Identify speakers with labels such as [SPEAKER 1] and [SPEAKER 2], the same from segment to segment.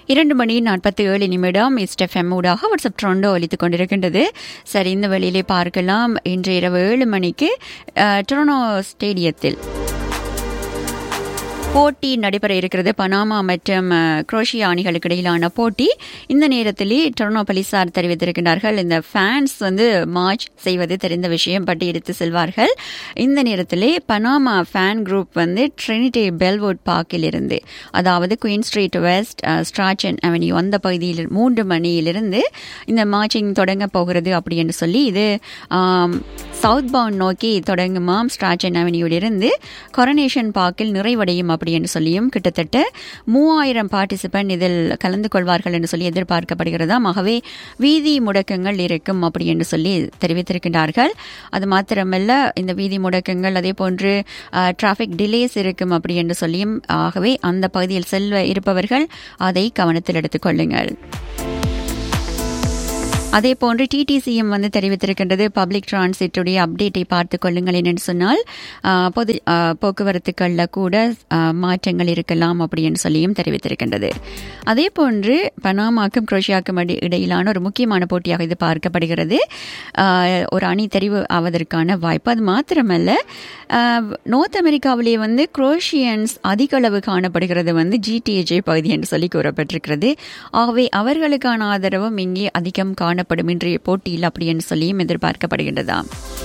[SPEAKER 1] இரண்டு மணி நாற்பத்தி ஏழு நிமிடம் இஸ்டெஃப்எம் ஊடாக வாட்ஸ்அப் ட்ரோண்டோ ஒலித்துக் கொண்டிருக்கின்றது சரி இந்த வழியிலே பார்க்கலாம் இன்று இரவு ஏழு மணிக்கு அஹ், டொரனோ ஸ்டேடியத்தில் போட்டி நடைபெற இருக்கிறது பனாமா மற்றும் அஹ், குரோஷியா அணிகளுக்கு இடையிலான போட்டி இந்த நேரத்திலே டொரனோ போலீசார் தெரிவித்திருக்கிறார்கள் இந்த ஃபேன்ஸ் வந்து மார்ச் செய்வது தெரிந்த விஷயம் பட்டி எடுத்து செல்வார்கள் இந்த நேரத்திலே பனாமா ஃபேன் குரூப் வந்து ட்ரினிட்டி பெல்வுட் பார்க்கில் இருந்து அதாவது Queen Street West Strachan avenue அந்த பகுதியில் மூன்று மணியிலிருந்து இந்த மார்ச்சிங் தொடங்க போகிறது அப்படி என்று சொல்லி இது சவுத் பவுண்ட் நோக்கி தொடங்குமாம் ஸ்ட்ராச்சன் அவென்யூலிருந்து கொரனேஷன் பார்க்கில் நிறைவடையும் அப்படி என்று சொல்லியும் கிட்டத்தட்ட மூவாயிரம் பார்ட்டிசிபென்ட் இதில் கலந்து கொள்வார்கள் என்று சொல்லி எதிர்பார்க்கப்படுகிறதாம் ஆகவே வீதி முடக்கங்கள் இருக்கும் அப்படி என்று சொல்லி தெரிவித்திருக்கின்றார்கள் அது மாத்திரமல்ல இந்த வீதி முடக்கங்கள் அதே போன்று டிராஃபிக் டிலேஸ் இருக்கும் அப்படி என்று சொல்லியும் ஆகவே அந்த பகுதியில் செல்வ இருப்பவர்கள் அதை கவனத்தில் எடுத்துக் கொள்ளுங்கள் அதே போன்று டிடிசியும் வந்து தெரிவித்திருக்கின்றது பப்ளிக் டிரான்சிட்டுடைய அப்டேட்டை பார்த்து கொள்ளுங்கள் என்று சொன்னால் ஆ, பொது ஆ, போக்குவரத்துகளில் கூட ஆ, மாற்றங்கள் இருக்கலாம் அப்படின்னு சொல்லியும் தெரிவித்திருக்கின்றது அதே போன்று பனாமாக்கும் குரோஷியாக்கும் இடை- இடையிலான ஒரு முக்கியமான போட்டியாக இது பார்க்கப்படுகிறது ஆ, ஒரு அணி தெரிவு ஆவதற்கான வாய்ப்பு அது மாத்திரமல்ல ஆ, நோர்த் அமெரிக்காவிலே வந்து குரோஷியன்ஸ் அதிக அளவு காணப்படுகிறது வந்து ஜிடிஏஜே பகுதி என்று சொல்லி கூறப்பட்டிருக்கிறது ஆகவே அவர்களுக்கான ஆதரவும் இங்கே அதிகம் காணப்படும் இன்றைய போட்டியில் அப்படி என்று சொல்லியும் எதிர்பார்க்கப்படுகின்றதாம்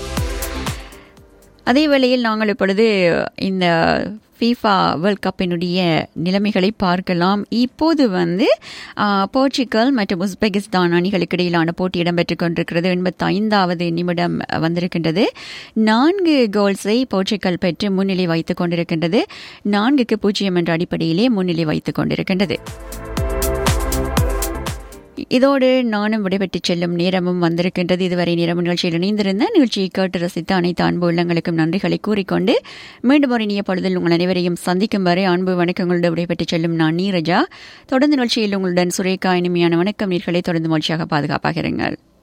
[SPEAKER 1] அதே வேளையில் நாங்கள் இப்பொழுது இந்த ஃபீஃபா வேர்ல்ட் கப்பினுடைய நிலைமைகளை பார்க்கலாம் இப்போது வந்து ஆ, போர்ச்சுகல் மற்றும் உஸ்பெகிஸ்தான் அணிகளுக்கு இடையிலான போட்டி இடம்பெற்றுக் கொண்டிருக்கிறது எண்பத்தி ஐந்தாவது நிமிடம் வந்திருக்கின்றது நான்கு கோல்ஸை போர்ச்சுகல் பெற்று முன்னிலை வைத்துக் கொண்டிருக்கின்றது நான்குக்கு பூஜ்ஜியம் என்ற அடிப்படையிலே முன்னிலை வைத்துக் கொண்டிருக்கின்றது இதோடு நானும் விடைபெற்றுச் செல்லும் நேரமும் வந்திருக்கின்றது இதுவரை நேரம் நிகழ்ச்சியில் இணைந்திருந்த நிகழ்ச்சியை கேட்டு ரசித்த அனைத்து அன்பு உள்ளங்களுக்கும் நன்றிகளை கூறிக்கொண்டு மீண்டும் ஒரு இனிய பொழுதில் உங்கள் அனைவரையும் சந்திக்கும் வரை அன்பு வணக்கங்களோடு விடைபெற்றுச் செல்லும் நான் நீரஜா தொடர்ந்து நிகழ்ச்சியில் உங்களுடன் சுரேகா இனிமையான வணக்கம் நீர்களை தொடர்ந்து மகிழ்ச்சியாக பாதுகாப்பாக இருங்கள்